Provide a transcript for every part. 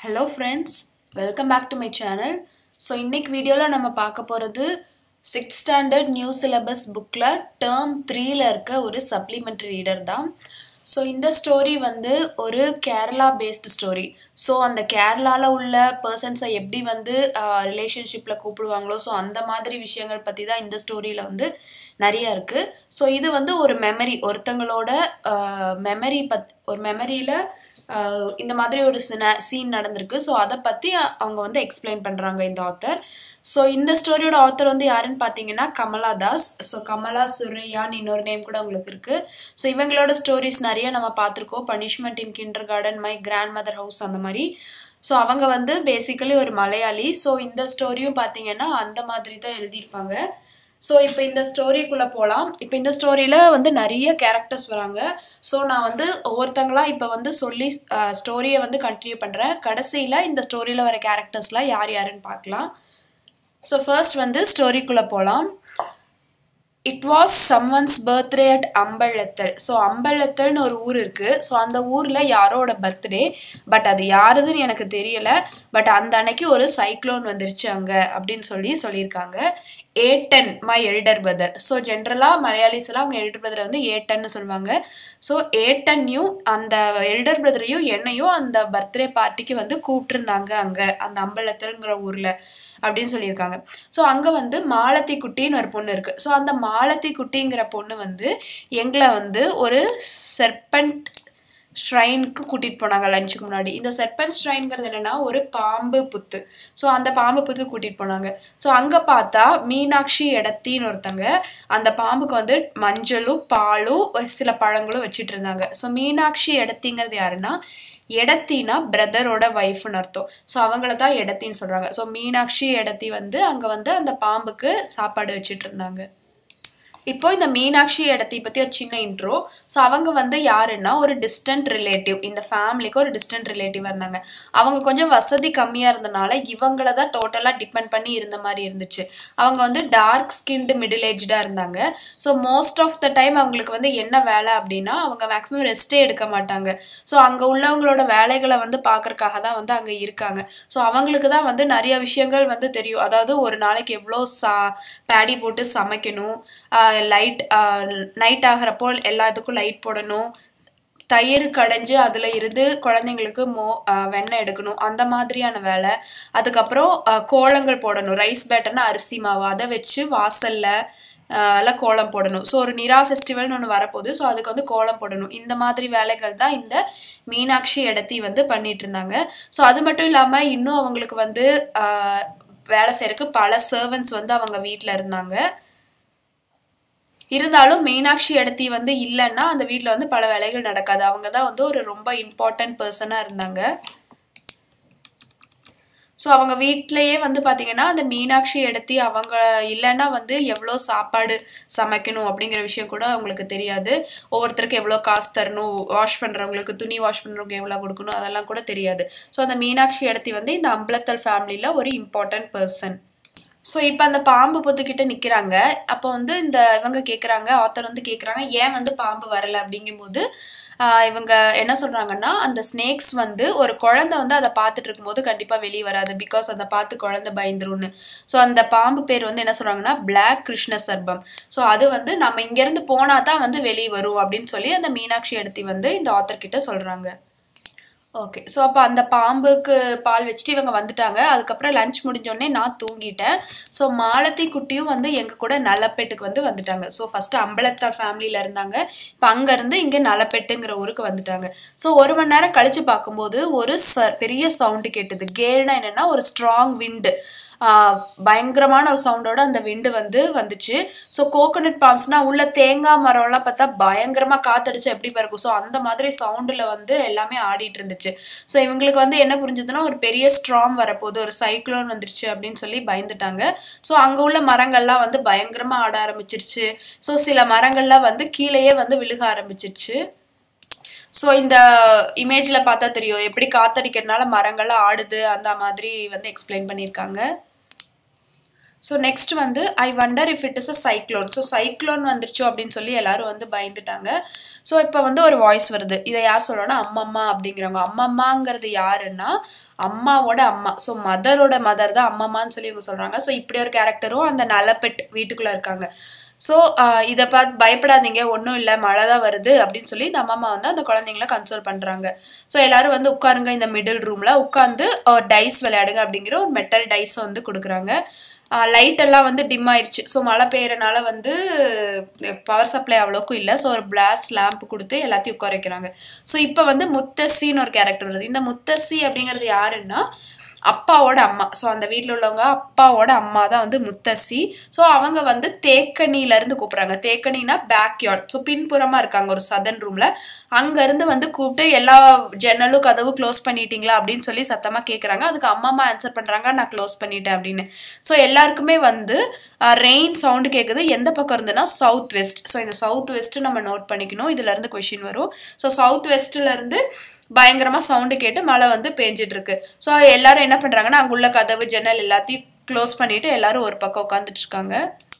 hello friends welcome back to my channel so இன்னைக்கு வீடியோவில் நம்ம பார்க்க போகிறது சிக்ஸ்த் ஸ்டாண்டர்ட் நியூ சிலபஸ் புக்கில் டேர்ம் த்ரீல இருக்க ஒரு சப்ளிமெண்ட்ரி ரீடர் தான் ஸோ இந்த ஸ்டோரி வந்து ஒரு கேரளா பேஸ்டு ஸ்டோரி ஸோ அந்த கேரளாவில் உள்ள பர்சன்ஸை எப்படி வந்து ரிலேஷன்ஷிப்பில் கூப்பிடுவாங்களோ ஸோ அந்த மாதிரி விஷயங்கள் பற்றி தான் இந்த ஸ்டோரியில் வந்து நிறைய இருக்குது ஸோ இது வந்து ஒரு மெமரி ஒருத்தங்களோட மெமரி பத் ஒரு மெமரியில் இந்த மாதிரி ஒரு சின சீன் நடந்திருக்கு ஸோ அதை பற்றி அவங்க வந்து எக்ஸ்பிளைன் பண்ணுறாங்க இந்த ஆத்தர் ஸோ இந்த ஸ்டோரியோட ஆத்தர் வந்து யாருன்னு பார்த்தீங்கன்னா கமலா தாஸ் ஸோ கமலா சுரையான்னு இன்னொரு நேம் கூட உங்களுக்கு இருக்குது ஸோ இவங்களோட ஸ்டோரிஸ் நிறைய நம்ம பார்த்துருக்கோம் punishment in kindergarten my grandmother house அந்த மாதிரி ஸோ அவங்க வந்து பேசிக்கலி ஒரு மலையாளி ஸோ இந்த ஸ்டோரியும் பார்த்தீங்கன்னா அந்த மாதிரி தான் எழுதியிருப்பாங்க ஸோ இப்போ இந்த ஸ்டோரிக்குள்ளே போகலாம் இப்போ இந்த ஸ்டோரியில் வந்து நிறைய கேரக்டர்ஸ் வராங்க ஸோ நான் வந்து ஒவ்வொருத்தங்களாம் இப்போ வந்து சொல்லி ஸ்டோரியை வந்து கண்டினியூ பண்ணுறேன் கடைசியில் இந்த ஸ்டோரியில் வர கேரக்டர்ஸ்லாம் யார் யாருன்னு பார்க்கலாம் ஸோ ஃபர்ஸ்ட் வந்து ஸ்டோரிக்குள்ளே போகலாம் it was someone's birthday at Ambazhathal so அம்பழத்தல்னு ஒரு ஊர் இருக்குது ஸோ அந்த ஊரில் யாரோட பர்த்டே பட் அது யாருதுன்னு எனக்கு தெரியல பட் அந்த அன்னைக்கு ஒரு சைக்ளோன் வந்துருச்சு அங்கே அப்படின்னு சொல்லி சொல்லியிருக்காங்க ஏட்டன் மை எல்டர் பிரதர் ஸோ ஜென்ரலாக மலையாளிஸ் எல்லாம் அவங்க எல்டர் பிரதரை வந்து ஏட்டன்னு சொல்லுவாங்க ஸோ ஏட்டன்னையும் அந்த எல்டர் பிரதரையும் என்னையும் அந்த பர்த்டே பார்ட்டிக்கு வந்து கூப்பிட்டுருந்தாங்க அங்கே அந்த அம்பலத்தல்ங்கிற ஊரில் அப்படின்னு சொல்லியிருக்காங்க ஸோ அங்கே வந்து மாலத்தி குட்டின்னு ஒரு பொண்ணு இருக்குது ஸோ அந்த மாலத்தி குட்டிங்கிற பொண்ணு வந்து எங்களை வந்து ஒரு செர்பன்ட் ஷ்ரைனுக்கு கூட்டிகிட்டு போனாங்க லஞ்சுக்கு முன்னாடி இந்த செர்பன் ஷ்ரைன்கிறது என்னென்னா ஒரு பாம்பு புத்து ஸோ அந்த பாம்பு புத்து கூட்டிகிட்டு போனாங்க ஸோ அங்கே பார்த்தா மீனாட்சி இடத்தின்னு ஒருத்தங்க அந்த பாம்புக்கு வந்து மஞ்சளும் பாலும் சில பழங்களும் வச்சுட்டு இருந்தாங்க ஸோ மீனாட்சி இடத்திங்கிறது யாருன்னா எடத்தினா பிரதரோட ஒய்ஃப்னு அர்த்தம் ஸோ அவங்கள தான் எடத்தின்னு சொல்கிறாங்க ஸோ மீனாட்சி எடத்தி வந்து அங்கே வந்து அந்த பாம்புக்கு சாப்பாடு வச்சுட்டு இருந்தாங்க இப்போ இந்த மீனாட்சி இடத்தை பற்றி ஒரு சின்ன இன்ட்ரோ ஸோ அவங்க வந்து யாருன்னா ஒரு டிஸ்டன்ட் ரிலேட்டிவ் இந்த ஃபேமிலிக்கு ஒரு டிஸ்டன்ட் ரிலேட்டிவ் இருந்தாங்க அவங்க கொஞ்சம் வசதி கம்மியாக இருந்தனால இவங்கள தான் டோட்டலாக டிபெண்ட் பண்ணி இருந்த மாதிரி இருந்துச்சு அவங்க வந்து டார்க் ஸ்கின்டு மிடில் ஏஜ்டாக இருந்தாங்க so most of the time அவங்களுக்கு வந்து என்ன வேலை அப்படின்னா அவங்க மேக்ஸிமம் ரெஸ்ட்டே எடுக்க மாட்டாங்க ஸோ அங்கே உள்ளவங்களோட வேலைகளை வந்து பார்க்கறக்காக தான் வந்து அங்கே இருக்காங்க ஸோ அவங்களுக்கு தான் வந்து நிறைய விஷயங்கள் வந்து தெரியும் அதாவது ஒரு நாளைக்கு எவ்வளோ சா பேடி போட்டு சமைக்கணும் லைட் நைட் ஆகிறப்போ எல்லாத்துக்கும் லைட் போடணும் தயிர் கடைஞ்சு அதில் இருந்து குழந்தைங்களுக்கு மோ வெண்ணெய் எடுக்கணும் அந்த மாதிரியான வேலை அதுக்கப்புறம் கோலங்கள் போடணும் ரைஸ் பேட்டர்னா அரிசி மாவு அதை வச்சு வாசலில் எல்லாம் கோலம் போடணும் ஸோ ஒரு நிரா ஃபெஸ்டிவல்னு ஒன்று வரப்போகுது ஸோ அதுக்கு வந்து கோலம் போடணும் இந்த மாதிரி வேலைகள் தான் இந்த மீனாட்சி இடத்தி வந்து பண்ணிட்டு இருந்தாங்க ஸோ அது மட்டும் இல்லாமல் இன்னும் அவங்களுக்கு வந்து வேலை செய்யறதுக்கு பல சர்வன்ஸ் வந்து அவங்க வீட்டில் இருந்தாங்க இருந்தாலும் மீனாட்சி இடத்தி வந்து இல்லைன்னா அந்த வீட்டில் வந்து பல வேலைகள் நடக்காது அவங்க தான் வந்து ஒரு ரொம்ப இம்பார்ட்டன்ட் பர்சனாக இருந்தாங்க ஸோ அவங்க வீட்டிலையே வந்து பார்த்தீங்கன்னா அந்த மீனாட்சி எடுத்தி அவங்க இல்லைன்னா வந்து எவ்வளோ சாப்பாடு சமைக்கணும் அப்படிங்கிற விஷயம் கூட அவங்களுக்கு தெரியாது ஒவ்வொருத்தருக்கு எவ்வளோ காசு தரணும் வாஷ் பண்ணுறவங்களுக்கு துணி வாஷ் பண்ணுறவங்க எவ்வளோ கொடுக்கணும் அதெல்லாம் கூட தெரியாது ஸோ அந்த மீனாட்சி இடத்தி வந்து இந்த அம்பலத்தல் ஃபேமிலியில் ஒரு இம்பார்ட்டன்ட் பர்சன் ஸோ இப்போ அந்த பாம்பு பொத்துக்கிட்ட நிற்கிறாங்க அப்போ வந்து இந்த இவங்க கேட்குறாங்க ஆத்தர் வந்து கேட்குறாங்க ஏன் வந்து பாம்பு வரலை அப்படிங்கும்போது இவங்க என்ன சொல்கிறாங்கன்னா அந்த ஸ்னேக்ஸ் வந்து ஒரு குழந்தை வந்து அதை பார்த்துட்டு இருக்கும்போது கண்டிப்பாக வெளியே வராது பிகாஸ் அதை பார்த்து குழந்தை பயந்துரும்னு ஸோ அந்த பாம்பு பேர் வந்து என்ன சொல்கிறாங்கன்னா பிளாக் கிருஷ்ண சர்பம் ஸோ அது வந்து நம்ம இங்கேருந்து போனால் தான் வந்து வெளியே வரும் அப்படின்னு சொல்லி அந்த மீனாட்சி எடுத்தி வந்து இந்த ஆத்தர் கிட்ட சொல்கிறாங்க ஓகே ஸோ அப்போ அந்த பாம்புக்கு பால் வச்சுட்டு இவங்க வந்துட்டாங்க அதுக்கப்புறம் லஞ்ச் முடிஞ்சோடனே நான் தூங்கிட்டேன் ஸோ மாலத்தி குட்டியும் வந்து எங்கள் கூட நலப்பேட்டுக்கு வந்து வந்துட்டாங்க ஸோ ஃபஸ்ட்டு அம்பலத்தார் ஃபேமிலியில் இருந்தாங்க இப்போ அங்கேருந்து இங்கே நலப்பேட்டுங்கிற ஊருக்கு வந்துட்டாங்க ஸோ ஒரு மணி நேரம் கழித்து பார்க்கும்போது ஒரு ச பெரிய சவுண்டு கேட்டது கேல்னா என்னென்னா ஒரு ஸ்ட்ராங் விண்டு பயங்கரமான ஒரு சவுண்டோட அந்த விண்டு வந்து வந்துச்சு ஸோ கோகோனட் பாம்ஸ்னா உள்ள தேங்காய் மரம்லாம் பார்த்தா பயங்கரமாக காத்தடிச்சா எப்படி இருக்கும் ஸோ அந்த மாதிரி சவுண்டில் வந்து எல்லாமே ஆடிட்டு இருந்துச்சு ஸோ இவங்களுக்கு வந்து என்ன புரிஞ்சதுன்னா ஒரு பெரிய ஸ்ட்ராம் வரப்போகுது ஒரு சைக்ளோன் வந்துருச்சு அப்படின்னு சொல்லி பயந்துட்டாங்க ஸோ அங்கே உள்ள மரங்கள்லாம் வந்து பயங்கரமாக ஆட ஆரம்பிச்சிருச்சு ஸோ சில மரங்கள்லாம் வந்து கீழேயே வந்து விழுக ஆரம்பிச்சிருச்சு ஸோ இந்த இமேஜில் பார்த்தா தெரியும் எப்படி காத்தடிக்கிறதுனால மரங்கள்லாம் ஆடுது அந்த மாதிரி வந்து எக்ஸ்பிளைன் பண்ணியிருக்காங்க ஸோ நெக்ஸ்ட் வந்து I wonder if it is a cyclone so cyclone வந்துருச்சோ அப்படின்னு சொல்லி எல்லாரும் வந்து பயந்துட்டாங்க ஸோ இப்போ வந்து ஒரு வாய்ஸ் வருது இதை யார் சொல்கிறோன்னா அம்மம்மா அப்படிங்கிறவங்க அம்மம்மாங்கிறது யாருன்னா அம்மாவோட அம்மா ஸோ மதரோட மதர் தான் அம்மம்மான்னு சொல்லி இவங்க சொல்கிறாங்க ஸோ இப்படி ஒரு கேரக்டரும் அந்த நலப்பெட் வீட்டுக்குள்ளே இருக்காங்க ஸோ இதை பார்த்து பயப்படாதீங்க ஒன்றும் இல்லை மழை தான் வருது அப்படின்னு சொல்லி இந்த அம்மா வந்து அந்த குழந்தைங்கள கன்சோல் பண்ணுறாங்க ஸோ எல்லாரும் வந்து உட்காருங்க இந்த மிடில் ரூமில் உட்காந்து டைஸ் விளையாடுங்க அப்படிங்கிற ஒரு மெட்டல் டைஸ் வந்து கொடுக்குறாங்க லைட் எல்லாம் வந்து டிம் ஆயிடுச்சு ஸோ மழை பெய்யறனால வந்து பவர் சப்ளை அவ்வளோக்கும் இல்லை ஸோ ஒரு பிளாஸ் லேம்ப் கொடுத்து எல்லாத்தையும் உட்கார வைக்கிறாங்க ஸோ இப்போ வந்து முத்தஸ்ஸின்னு ஒரு கேரக்டர் வருது இந்த முத்தஸ்ஸி அப்படிங்கிறது யாருன்னா அப்பாவோட அம்மா ஸோ அந்த வீட்டில் உள்ளவங்க அப்பாவோட அம்மா தான் வந்து முத்தஸ்ஸி ஸோ அவங்க வந்து தேக்கணியிலேருந்து கூப்பிட்றாங்க தேக்கணினா பேக்யார்ட் ஸோ பின்புறமாக இருக்காங்க ஒரு சதன் ரூமில் அங்கேருந்து வந்து கூப்பிட்டு எல்லா ஜன்னலும் கதவு க்ளோஸ் பண்ணிட்டீங்களா அப்படின்னு சொல்லி சத்தமாக கேட்குறாங்க அதுக்கு அம்மா அம்மா ஆன்சர் பண்ணுறாங்க நான் க்ளோஸ் பண்ணிட்டேன் அப்படின்னு ஸோ எல்லாருக்குமே வந்து ரெயின் சவுண்டு கேட்குது எந்த பக்கம் இருந்துன்னா சவுத் வெஸ்ட் ஸோ இந்த சவுத் வெஸ்ட்டு நம்ம நோட் பண்ணிக்கணும் இதுலேருந்து கொஷின் வரும் ஸோ சவுத் வெஸ்ட்லேருந்து பயங்கரமா சவுண்டு கேட்டு மழை வந்து பேஞ்சிட்டு இருக்கு ஸோ எல்லாரும் என்ன பண்றாங்கன்னா அங்குள்ள கதவு ஜன்னல் எல்லாத்தையும் க்ளோஸ் பண்ணிட்டு எல்லாரும் ஒரு பக்கம் உட்காந்துட்டு இருக்காங்க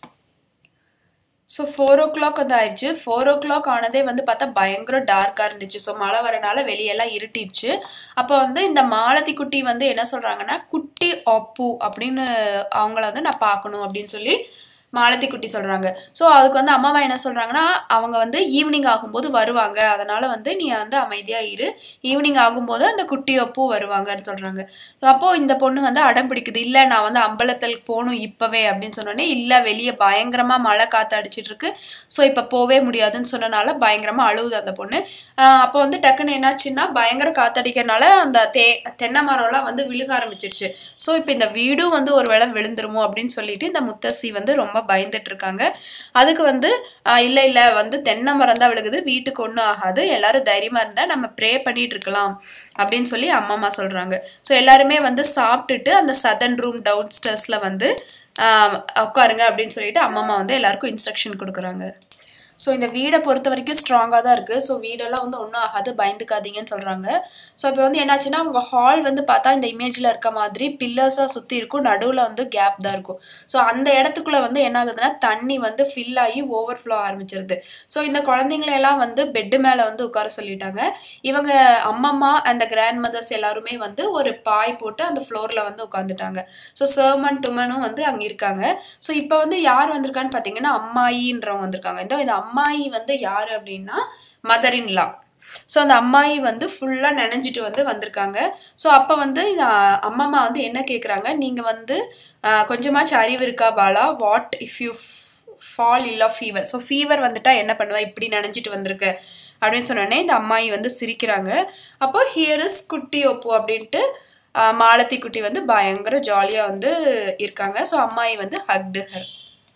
ஸோ ஃபோர் ஓ கிளாக் வந்து ஆயிடுச்சு ஃபோர் ஓ கிளாக் ஆனதே வந்து பார்த்தா பயங்கர டார்க்காக இருந்துச்சு ஸோ மழை வரனால வெளியெல்லாம் இருட்டிடுச்சு அப்போ வந்து இந்த மாலதி குட்டி வந்து என்ன சொல்கிறாங்கன்னா குட்டி அப்பு அப்படின்னு அவங்கள வந்து நான் பார்க்கணும் அப்படின்னு சொல்லி மாலதி குட்டி சொல்கிறாங்க ஸோ அதுக்கு வந்து அம்மாவா என்ன சொல்கிறாங்கன்னா அவங்க வந்து ஈவினிங் ஆகும்போது வருவாங்க அதனால் வந்து நீ வந்து அமைதியாக இரு ஈவினிங் ஆகும்போது அந்த குட்டி அப்பு வருவாங்கன்னு சொல்கிறாங்க அப்போது இந்த பொண்ணு வந்து அடம் பிடிக்குது இல்லை நான் வந்து அம்பலத்தில் போகணும் இப்போவே அப்படின்னு சொன்னோடனே இல்லை வெளியே பயங்கரமாக மழை காற்று அடிச்சிட்டு இருக்கு ஸோ இப்போ போவே முடியாதுன்னு சொன்னனால பயங்கரமாக அழுகுது அந்த பொண்ணு அப்போ வந்து டக்குன்னு என்னாச்சுன்னா பயங்கர காத்தடிக்கிறனால அந்த தே தென்னை மரம்லாம் வந்து விழுக ஆரம்பிச்சிருச்சு ஸோ இப்போ இந்த வீடும் வந்து ஒரு வேளை விழுந்துருமோ அப்படின்னு சொல்லிட்டு இந்த முத்தஸ்ஸி வந்து ரொம்ப பயந்துட்டு இருக்காங்க அதுக்கு வந்து இல்லை இல்லை வந்து தென்னை மரம் தான் விழுகுது வீட்டுக்கு ஒன்றும் ஆகாது எல்லாரும் தைரியமாக இருந்தால் நம்ம ப்ரே பண்ணிட்டு இருக்கலாம் அப்படின்னு சொல்லி அம்மா அம்மா சொல்கிறாங்க ஸோ எல்லாருமே வந்து சாப்பிட்டுட்டு அந்த சதன் ரூம் டவுன் ஸ்டர்ஸில் வந்து உட்காருங்க அப்படின்னு சொல்லிட்டு அம்மா அம்மா வந்து எல்லாருக்கும் இன்ஸ்ட்ரக்ஷன் கொடுக்குறாங்க ஸோ இந்த வீடை பொறுத்த வரைக்கும் ஸ்ட்ராங்காக தான் இருக்குது ஸோ வீடெல்லாம் வந்து ஒன்றும் ஆகாது பயந்துக்காதீங்கன்னு சொல்கிறாங்க ஸோ இப்போ வந்து என்னாச்சுன்னா அவங்க ஹால் வந்து பார்த்தா இந்த இமேஜில் இருக்க மாதிரி பில்லர்ஸாக சுற்றி இருக்கும் நடுவில் வந்து கேப் தான் இருக்கும் ஸோ அந்த இடத்துக்குள்ளே வந்து என்ன ஆகுதுன்னா தண்ணி வந்து ஃபில் ஆகி ஓவர் ஃப்ளோ ஆரம்பிச்சிருது ஸோ இந்த குழந்தைங்களெல்லாம் வந்து பெட்டு மேலே வந்து உட்கார சொல்லிட்டாங்க இவங்க அம்மம்மா அந்த கிராண்ட் மதர்ஸ் எல்லாருமே வந்து ஒரு பாய் போட்டு அந்த ஃப்ளோரில் வந்து உட்காந்துட்டாங்க ஸோ சர்மன் டுமனும் வந்து அங்கே இருக்காங்க ஸோ இப்போ வந்து யார் வந்திருக்கான்னு பார்த்தீங்கன்னா அம்மாயின்றவங்க வந்திருக்காங்க இந்த இந்த அம்மாயி வந்து யார் அப்படின்னா மதர் இன் லா ஸோ அந்த அம்மாயி வந்து ஃபுல்லாக நினைஞ்சிட்டு வந்து வந்திருக்காங்க ஸோ அப்போ வந்து அம்மம்மா வந்து என்ன கேட்குறாங்க நீங்கள் வந்து கொஞ்சமாச்சும் அறிவு இருக்கா பாலா what if you fall ill fever so fever வந்துட்டா என்ன பண்ணுவா இப்படி நினைஞ்சிட்டு வந்திருக்க அப்படின்னு சொன்னோடனே இந்த அம்மாயி வந்து சிரிக்கிறாங்க அப்போ ஹியர் இஸ் குட்டி ஒப்பு அப்படின்ட்டு மாலத்தி குட்டி வந்து பயங்கர ஜாலியாக வந்து இருக்காங்க ஸோ அம்மாயி வந்து ஹக்டு ஹர்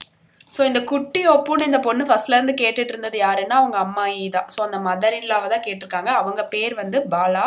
ஸோ இந்த குட்டி ஒப்புன்னு இந்த பொண்ணு ஃபர்ஸ்ட்லேருந்து கேட்டுட்டு இருந்தது யாருன்னா அவங்க அம்மாயி தான் ஸோ அந்த மதர் இல்லாவை தான் கேட்டிருக்காங்க அவங்க பேர் வந்து பாலா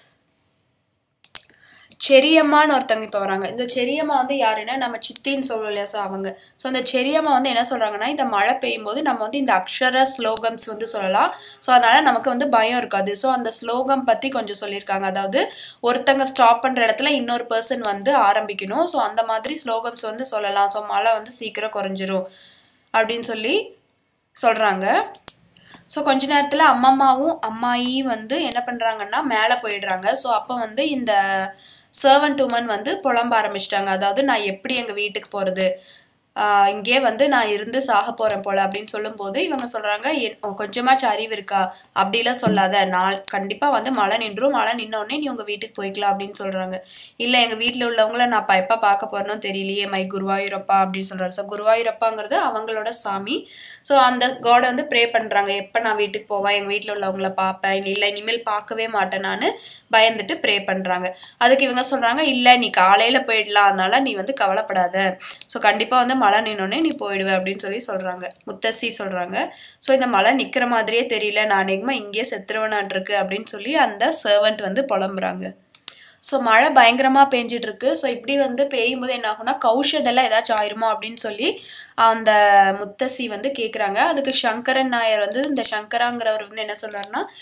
செரியம்மான்னு ஒருத்தவங்க இப்போ வராங்க இந்த செரியம்மா வந்து யாருன்னா நம்ம சித்தின்னு சொல்லுவோம் இல்லையா ஸோ அவங்க ஸோ அந்த செரியம்மா வந்து என்ன சொல்கிறாங்கன்னா இந்த மழை பெய்யும் போது நம்ம வந்து இந்த அக்ஷர ஸ்லோகம்ஸ் வந்து சொல்லலாம் ஸோ அதனால் நமக்கு வந்து பயம் இருக்காது ஸோ அந்த ஸ்லோகம் பற்றி கொஞ்சம் சொல்லியிருக்காங்க அதாவது ஒருத்தங்க ஸ்டாப் பண்ணுற இடத்துல இன்னொரு பர்சன் வந்து ஆரம்பிக்கணும் ஸோ அந்த மாதிரி ஸ்லோகம்ஸ் வந்து சொல்லலாம் ஸோ மழை வந்து சீக்கிரம் குறைஞ்சிரும் அப்படின்னு சொல்லி சொல்கிறாங்க ஸோ கொஞ்ச நேரத்தில் அம்மம்மாவும் அம்மாயி வந்து என்ன பண்ணுறாங்கன்னா மேலே போயிடுறாங்க ஸோ அப்போ வந்து இந்த சர்வன்ட் உமன் வந்து புலம்ப ஆரம்பிச்சிட்டாங்க அதாவது நான் எப்படி எங்கள் வீட்டுக்கு போகிறது இங்கே வந்து நான் இருந்து சாக போகிறேன் போல அப்படின்னு சொல்லும்போது இவங்க சொல்கிறாங்க கொஞ்சமாச்சும் அறிவு இருக்கா அப்படிலாம் சொல்லாத நான் கண்டிப்பாக வந்து மழை நின்றும் மழை நின்னோடனே நீ உங்கள் வீட்டுக்கு போய்க்கலாம் அப்படின்னு சொல்கிறாங்க இல்லை எங்கள் வீட்டில் உள்ளவங்கள நான் எப்போ பார்க்க போகிறேன்னு தெரியலையே மை குருவாயூரப்பா அப்படின்னு சொல்கிறாரு ஸோ குருவாயூரப்பாங்கிறது அவங்களோட சாமி ஸோ அந்த காடை வந்து ப்ரே பண்ணுறாங்க எப்போ நான் வீட்டுக்கு போவேன் எங்கள் வீட்டில் உள்ளவங்கள பார்ப்பேன் இல்லை இனிமேல் பார்க்கவே மாட்டேன் நான் பயந்துட்டு ப்ரே பண்ணுறாங்க அதுக்கு இவங்க சொல்கிறாங்க இல்லை நீ காலையில் போயிடலாம் அதனால நீ வந்து கவலைப்படாத ஸோ கண்டிப்பாக வந்து மழை நின்னோடனே நீ போயிடுவ அப்படின்னு சொல்லி சொல்கிறாங்க முத்தஸ்ஸி சொல்கிறாங்க ஸோ இந்த மழை நிற்கிற மாதிரியே தெரியல நான் அநேகமாக இங்கேயே செத்துருவனான் இருக்கு அப்படின்னு சொல்லி அந்த சர்வெண்ட் வந்து புலம்புறாங்க ஸோ மழை பயங்கரமாக பேஞ்சிட்டு இருக்கு ஸோ இப்படி வந்து பெய்யும்போது என்ன ஆகும்னா கௌஷட் எல்லாம் ஏதாச்சும் ஆயிருமோ அப்படின்னு சொல்லி அந்த முத்தஸ்ஸி வந்து கேட்குறாங்க அதுக்கு சங்கரன் நாயர் வந்து இந்த சங்கராங்கிறவர் வந்து என்ன சொல்றாருன்னா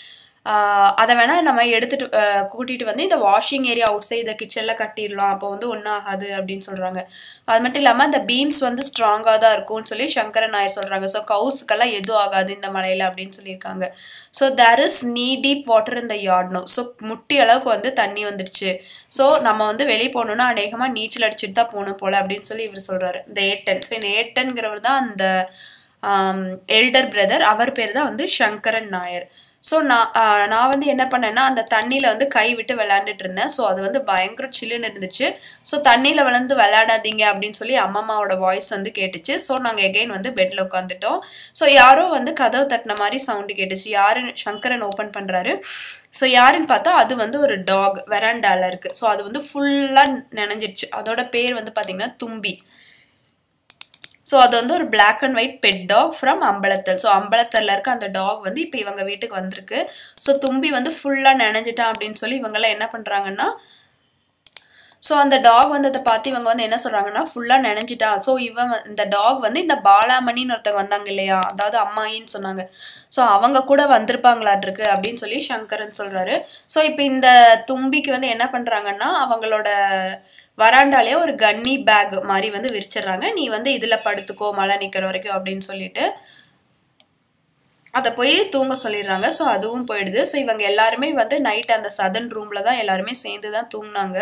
ஆஹ் அதை வேணால் நம்ம எடுத்துட்டு ஆஹ் கூட்டிட்டு வந்து இந்த வாஷிங் ஏரியா அவுட் சைடு கிச்சனில் கட்டிடலாம் அப்போ வந்து ஒன்றும் ஆகாது அப்படின்னு சொல்கிறாங்க அது மட்டும் இல்லாமல் அந்த பீம்ஸ் வந்து ஸ்ட்ராங்காக தான் இருக்கும்னு சொல்லி சங்கரன் நாயர் சொல்கிறாங்க ஸோ கவுஸுக்கெல்லாம் எதுவும் ஆகாது இந்த மலையில் அப்படின்னு சொல்லியிருக்காங்க so there is knee deep water இந்த யார்ட்னோ ஸோ முட்டி அளவுக்கு வந்து தண்ணி வந்துடுச்சு ஸோ நம்ம வந்து வெளியே போகணுன்னா அநேகமாக நீச்சல் அடிச்சுட்டு தான் போகணும் போல அப்படின்னு சொல்லி இவர் சொல்கிறாரு இந்த ஏட்டன் ஸோ இந்த ஏட்டன்கிறவர் தான் அந்த எல்டர் பிரதர் அவர் பேர் தான் வந்து சங்கரன் நாயர் ஸோ நான் ஆஹ் நான் வந்து என்ன பண்ணேன்னா அந்த தண்ணியில் வந்து கை விட்டு விளையாண்டுட்டு இருந்தேன் ஸோ அது வந்து பயங்கர சில்லுன்னு இருந்துச்சு ஸோ தண்ணியில் விழுந்து விளையாடாதீங்க அப்படின்னு சொல்லி அம்மம்மாவோட வாய்ஸ் வந்து கேட்டுச்சு ஸோ நாங்கள் எகைன் வந்து பெட்டில் உட்காந்துட்டோம் ஸோ யாரோ வந்து கதவு தட்டின மாதிரி சவுண்டு கேட்டுச்சு யாரு சங்கரன் ஓப்பன் பண்ணுறாரு ஸோ யாருன்னு பார்த்தா அது வந்து ஒரு டாக் வெராண்டால இருக்கு ஸோ அது வந்து ஃபுல்லாக நினைஞ்சிருச்சு அதோட பேர் வந்து பார்த்தீங்கன்னா தும்பி ஸோ அது வந்து ஒரு black and white pet dog from Ambalathal so அம்பலத்தல்ல இருக்க அந்த டாக் வந்து இப்போ இவங்க வீட்டுக்கு வந்திருக்கு ஸோ தும்பி வந்து ஃபுல்லாக நினைஞ்சிட்டான் அப்படின்னு சொல்லி இவங்கெல்லாம் என்ன பண்ணுறாங்கன்னா ஸோ அந்த டாக் வந்ததை பார்த்து இவங்க வந்து என்ன சொல்கிறாங்கன்னா ஃபுல்லாக நினைஞ்சிட்டான் ஸோ இவன் வ- இந்த டாக் வந்து இந்த பாலாமணின்னு ஒருத்தவங்க வந்தாங்க இல்லையா அதாவது அம்மாயின்னு சொன்னாங்க ஸோ அவங்க கூட வந்திருப்பாங்களாட்டிருக்கு அப்படின்னு சொல்லி சங்கரன் சொல்கிறாரு ஸோ இப்போ இந்த தும்பிக்கு வந்து என்ன பண்ணுறாங்கன்னா அவங்களோட வராண்டாலே ஒரு கன்னி பேக் மாதிரி வந்து விரிச்சிடுறாங்க நீ வந்து இதில் படுத்துக்கோ மழை நிற்கிற வரைக்கும் அப்படின்னு சொல்லிட்டு அதை போய் தூங்க சொல்லிடுறாங்க ஸோ அதுவும் போயிடுது ஸோ இவங்க எல்லாருமே வந்து நைட் அந்த சதன் ரூமில் தான் எல்லாருமே சேர்ந்து தான் தூங்குனாங்க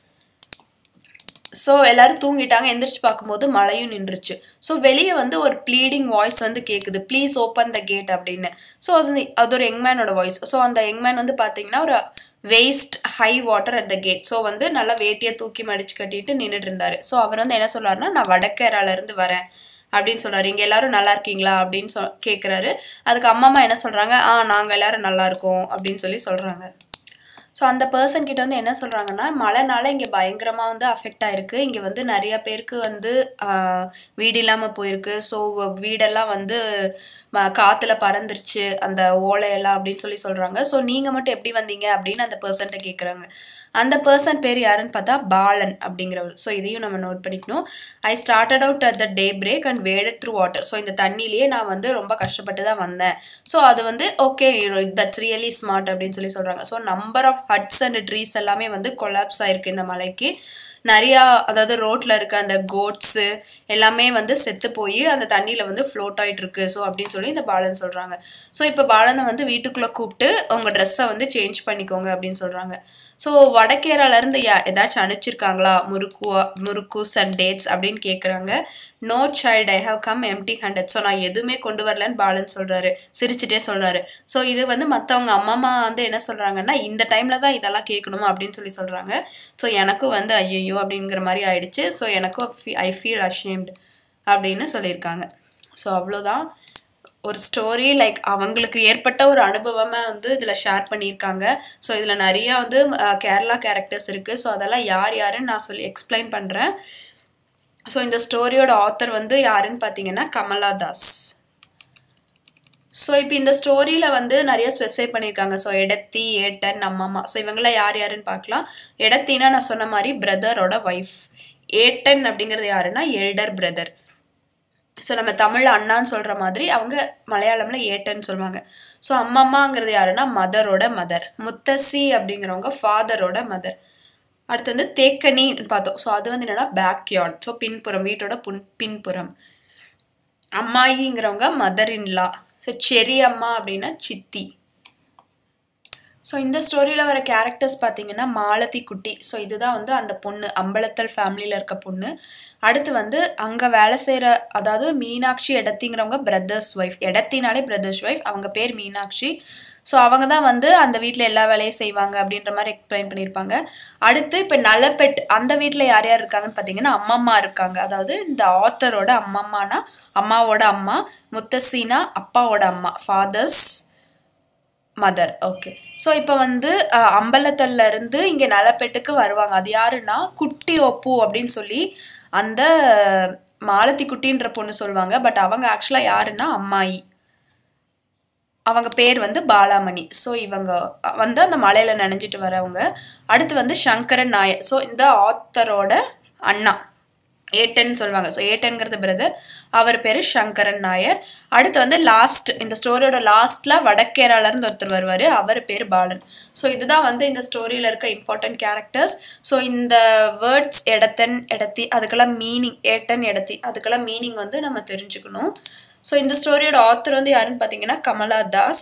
ஸோ எல்லாரும் தூங்கிட்டாங்க எந்திரிச்சு பார்க்கும்போது மழையும் நின்றுச்சு ஸோ வெளியே வந்து ஒரு ப்ளீடிங் வாய்ஸ் வந்து கேட்குது ப்ளீஸ் ஓப்பன் த கேட் அப்படின்னு ஸோ அது அது ஒரு யங்மேனோட வாய்ஸ் ஸோ அந்த யங்மேன் வந்து பார்த்தீங்கன்னா ஒரு waist high water at the gate so வந்து நல்லா வேட்டியை தூக்கி மடிச்சு கட்டிட்டு நின்றுட்டு இருந்தாரு ஸோ அவர் வந்து என்ன சொல்றாருன்னா நான் வடக்கேரால இருந்து வரேன் அப்படின்னு சொல்றாரு இங்க எல்லாரும் நல்லா இருக்கீங்களா அப்படின்னு சொல் கேட்குறாரு அதுக்கு அம்மா அம்மா என்ன சொல்றாங்க ஆ நாங்க எல்லாரும் நல்லா இருக்கோம் அப்படின்னு சொல்லி சொல்றாங்க ஸோ அந்த பர்சன் கிட்ட வந்து என்ன சொல்கிறாங்கன்னா மழைனால இங்கே பயங்கரமாக வந்து அஃபெக்ட் ஆயிருக்கு இங்கே வந்து நிறைய பேருக்கு வந்து ஆஹ், வீடு இல்லாமல் போயிருக்கு ஸோ வீடெல்லாம் வந்து ம- காத்துல பறந்துருச்சு அந்த ஓலையெல்லாம் அப்படின்னு சொல்லி சொல்கிறாங்க ஸோ நீங்கள் மட்டும் எப்படி வந்தீங்க அப்படின்னு அந்த பர்சன்ட்ட கேட்குறாங்க அந்த பர்சன் பேர் யாருன்னு பார்த்தா பாலன் அப்படிங்கிறவர் ஸோ இதையும் நம்ம நோட் பண்ணிக்கணும் I started out at the daybreak and waded through water so இந்த தண்ணியிலேயே நான் வந்து ரொம்ப கஷ்டப்பட்டு தான் வந்தேன் ஸோ அது வந்து ஓகே தட்ஸ் ரியலி ஸ்மார்ட் அப்படின்னு சொல்லி சொல்கிறாங்க so number of huts and trees எல்லாமே வந்து கொலாப்ஸ் ஆயிருக்கு இந்த மலைக்கு நிறையா அதாவது ரோட்ல இருக்க அந்த கோட்ஸு எல்லாமே வந்து செத்து போய் அந்த தண்ணியில வந்து ஃப்ளோட் ஆயிட்டு இருக்கு ஸோ அப்படின்னு சொல்லி இந்த பாலன் சொல்றாங்க ஸோ இப்போ பாலனை வந்து வீட்டுக்குள்ள கூப்பிட்டு உங்க ட்ரெஸ்ஸை வந்து சேஞ்ச் பண்ணிக்கோங்க அப்படின்னு சொல்றாங்க ஸோ வடகேரால இருந்து யா ஏதாச்சும் அனுப்பிச்சிருக்காங்களா முறுக்கு முறுக்குஸ் அண்ட் டேட்ஸ் அப்படின்னு கேட்குறாங்க no child I have come empty handed so நான் எதுவுமே கொண்டு வரலன்னு பாலன் சொல்றாரு சிரிச்சுட்டே சொல்றாரு ஸோ இது வந்து மற்றவங்க அம்மா அம்மா வந்து என்ன சொல்றாங்கன்னா இந்த டைம்ல தான் இதெல்லாம் கேட்கணுமா அப்படின்னு சொல்லி சொல்றாங்க ஸோ எனக்கும் வந்து ஐயோ அப்படிங்கிற மாதிரி ஆயிடுச்சு ஸோ எனக்கும் ஐ ஃபீல் அஷேம்டு அப்படின்னு சொல்லியிருக்காங்க ஸோ அவ்வளோதான் ஒரு ஸ்டோரி லைக் அவங்களுக்கு ஏற்பட்ட ஒரு அனுபவமாக வந்து இதில் ஷேர் பண்ணியிருக்காங்க ஸோ இதில் நிறையா வந்து அஹ், கேரளா கேரக்டர்ஸ் இருக்குது ஸோ அதெல்லாம் யார் யாருன்னு நான் சொல்லி எக்ஸ்பிளைன் பண்ணுறேன் ஸோ இந்த ஸ்டோரியோட ஆத்தர் வந்து யாருன்னு பார்த்தீங்கன்னா கமலா தாஸ் ஸோ இப்போ இந்த ஸ்டோரியில் வந்து நிறைய ஸ்பெசிஃபை பண்ணியிருக்காங்க ஸோ எடத்தி ஏட்டன் அம்மம்மா ஸோ இவங்களாம் யார் யாருன்னு பார்க்கலாம் எடத்தினா நான் சொன்ன மாதிரி பிரதரோட ஒய்ஃப் ஏட்டன் அப்படிங்கிறது யாருன்னா எல்டர் பிரதர் ஸோ நம்ம தமிழ்ல அண்ணான்னு சொல்ற மாதிரி அவங்க மலையாளம்ல ஏட்டன்னு சொல்லுவாங்க ஸோ அம்மம்மாங்கிறது யாருன்னா மதரோட மதர் முத்தசி அப்படிங்கிறவங்க ஃபாதரோட மதர் அடுத்து வந்து தேக்கனின்னு பார்த்தோம் ஸோ அது வந்து என்னன்னா பேக்யார்ட் ஸோ பின்புறம் வீட்டோட புன் பின்புறம் அம்மாயிங்கிறவங்க மதர் இன்லா ஸோ செரி அம்மா அப்படின்னா சித்தி ஸோ இந்த ஸ்டோரியில் வர கேரக்டர்ஸ் பார்த்தீங்கன்னா மாலதி குட்டி ஸோ இதுதான் வந்து அந்த பொண்ணு அம்பலத்தல் ஃபேமிலியில் இருக்க பொண்ணு அடுத்து வந்து அங்கே வேலை செய்கிற அதாவது மீனாட்சி எடத்திங்கிறவங்க பிரதர்ஸ் ஒய்ஃப் எடத்தினாலே பிரதர்ஸ் ஒய்ஃப் அவங்க பேர் மீனாட்சி ஸோ அவங்க தான் வந்து அந்த வீட்டில் எல்லா வேலையும் செய்வாங்க அப்படின்ற மாதிரி எக்ஸ்பிளைன் பண்ணியிருப்பாங்க அடுத்து இப்போ நலப்பெட் அந்த வீட்டில் யார் யார் இருக்காங்கன்னு பார்த்தீங்கன்னா அம்மம்மா இருக்காங்க அதாவது இந்த ஆத்தரோட அம்மம்மானா அம்மாவோட அம்மா முத்தசீனா அப்பாவோட அம்மா ஃபாதர்ஸ் மதர் ஓகே ஸோ இப்போ வந்து அஹ், அம்பலத்தல்ல இருந்து இங்கே நலப்பேட்டுக்கு வருவாங்க அது யாருன்னா குட்டி ஒப்பு அப்படின்னு சொல்லி அந்த மாலதி குட்டின்ற பொண்ணு சொல்லுவாங்க பட் அவங்க ஆக்சுவலாக யாருன்னா அம்மாயி அவங்க பேர் வந்து பாலாமணி ஸோ இவங்க வந்து அந்த மலையில நனைஞ்சிட்டு வரவங்க அடுத்து வந்து சங்கரன் நாயர் ஸோ இந்த ஆத்தரோட அண்ணா ஏட்டன் சொல்லுவாங்க ஸோ ஏட்டன்கிறது பிரதர் அவர் பேர் சங்கரன் நாயர் அடுத்து வந்து லாஸ்ட் இந்த ஸ்டோரியோட லாஸ்ட்ல வடக்கேராலேருந்து ஒருத்தர் வருவார் அவர் பேர் பாலன் ஸோ இதுதான் வந்து இந்த ஸ்டோரியில் இருக்க இம்பார்ட்டன்ட் கேரக்டர்ஸ் ஸோ இந்த வேர்ட்ஸ் எடத்தன் எடத்தி அதுக்கெல்லாம் மீனிங் ஏட்டன் எடத்தி அதுக்கெல்லாம் மீனிங் வந்து நம்ம தெரிஞ்சுக்கணும் ஸோ இந்த ஸ்டோரியோட ஆத்தர் வந்து யாருன்னு பார்த்தீங்கன்னா கமலா தாஸ்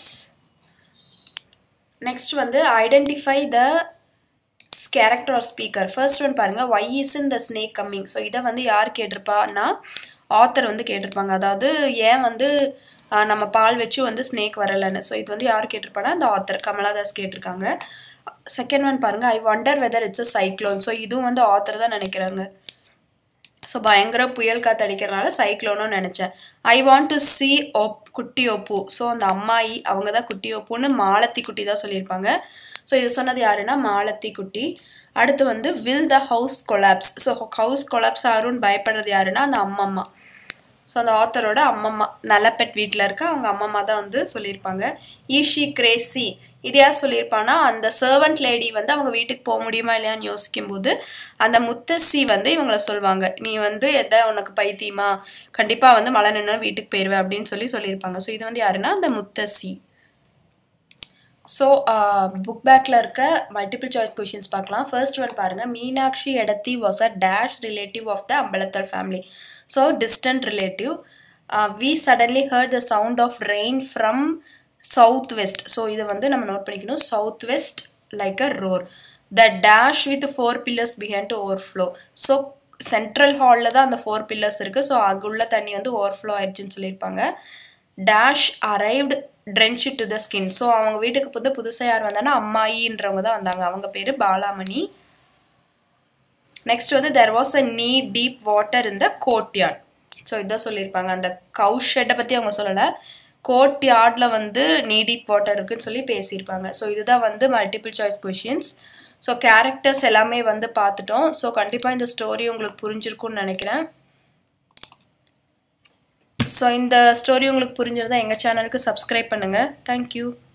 நெக்ஸ்ட் வந்து identify the character or speaker first one பாருங்க why is in the snake coming so இதை வந்து யார் கேட்டிருப்பான்னா ஆத்தர் வந்து கேட்டிருப்பாங்க அதாவது ஏன் வந்து ஆஹ், நம்ம பால் வச்சு வந்து ஸ்னேக் வரலைன்னு ஸோ இது வந்து யார் கேட்டிருப்பானா அந்த ஆத்தர் கமலாதாஸ் கேட்டிருக்காங்க செகண்ட் ஒன் பாருங்க I wonder whether it's a cyclone so இதுவும் வந்து ஆத்தர் தான் நினைக்கிறாங்க ஸோ பயங்கர புயல் காத்து அடிக்கிறனால சைக்ளோனும் நினச்சேன் ஐ வாண்ட் டு see ஒப் குட்டி ஒப்பு ஸோ அந்த அம்மாயி அவங்க தான் குட்டி ஒப்புன்னு மாலத்தி குட்டி தான் சொல்லியிருப்பாங்க ஸோ இது சொன்னது யாருன்னா மாலத்தி குட்டி அடுத்து வந்து will the house collapse so house collapse ஆருன்னு பயப்படுறது யாருன்னா அந்த அம்மம்மா ஸோ அந்த ஆத்தரோட அம்மம்மா நலப்பெட் வீட்டில் இருக்க அவங்க அம்மம்மா தான் வந்து சொல்லியிருப்பாங்க ஈஷி கிரேசி இது யார் சொல்லியிருப்பான்னா அந்த சர்வன்ட் லேடி வந்து அவங்க வீட்டுக்கு போக முடியுமா இல்லையான்னு யோசிக்கும்போது அந்த முத்தஸ்ஸி வந்து இவங்கள சொல்லுவாங்க நீ வந்து எதை உனக்கு பைத்தியமா கண்டிப்பாக வந்து மழை நின்று வீட்டுக்கு போயிடுவேன் அப்படின்னு சொல்லி சொல்லியிருப்பாங்க ஸோ இது வந்து யாருன்னா அந்த முத்தஸ்ஸி ஸோ புக் பேக்கில் இருக்க மல்டிபிள் சாய்ஸ் கொஷின்ஸ் பார்க்கலாம் ஃபர்ஸ்ட் ஒன் பாருங்கள் Meenakshi Edathi was a dash relative of the Ambalathar family so distant relative we suddenly heard the sound of rain from south west so இதை வந்து நம்ம நோட் பண்ணிக்கணும் south west like a roar the dash with four pillars behind to overflow so central ஹாலில் தான் அந்த four pillars இருக்குது so அங்குள்ள தண்ணி வந்து ஓவர்ஃப்ளோ ஆயிடுச்சுன்னு சொல்லியிருப்பாங்க dash arrived trench to the skin so அவங்க வீட்டுக்கு புது புதுசாக யார் வந்தாங்கன்னா அம்மாயின்றவங்க தான் வந்தாங்க அவங்க பேர் பாலாமணி நெக்ஸ்ட் வந்து there was a knee deep water இந்த கோட்யார்ட் ஸோ இதான் சொல்லியிருப்பாங்க அந்த கவு ஷெட்டை பற்றி அவங்க சொல்லலை கோட் யார்டில் வந்து நீ டீப் வாட்டர் இருக்குன்னு சொல்லி பேசியிருப்பாங்க ஸோ இதுதான் வந்து multiple choice questions so characters எல்லாமே வந்து பார்த்துட்டோம் ஸோ கண்டிப்பாக இந்த ஸ்டோரி உங்களுக்கு புரிஞ்சிருக்கும்னு நினைக்கிறேன் ஸோ இந்த ஸ்டோரி உங்களுக்கு புரிஞ்சிருந்தா எங்கள் சேனலுக்கு சப்ஸ்கிரைப் பண்ணுங்கள் தேங்க்யூ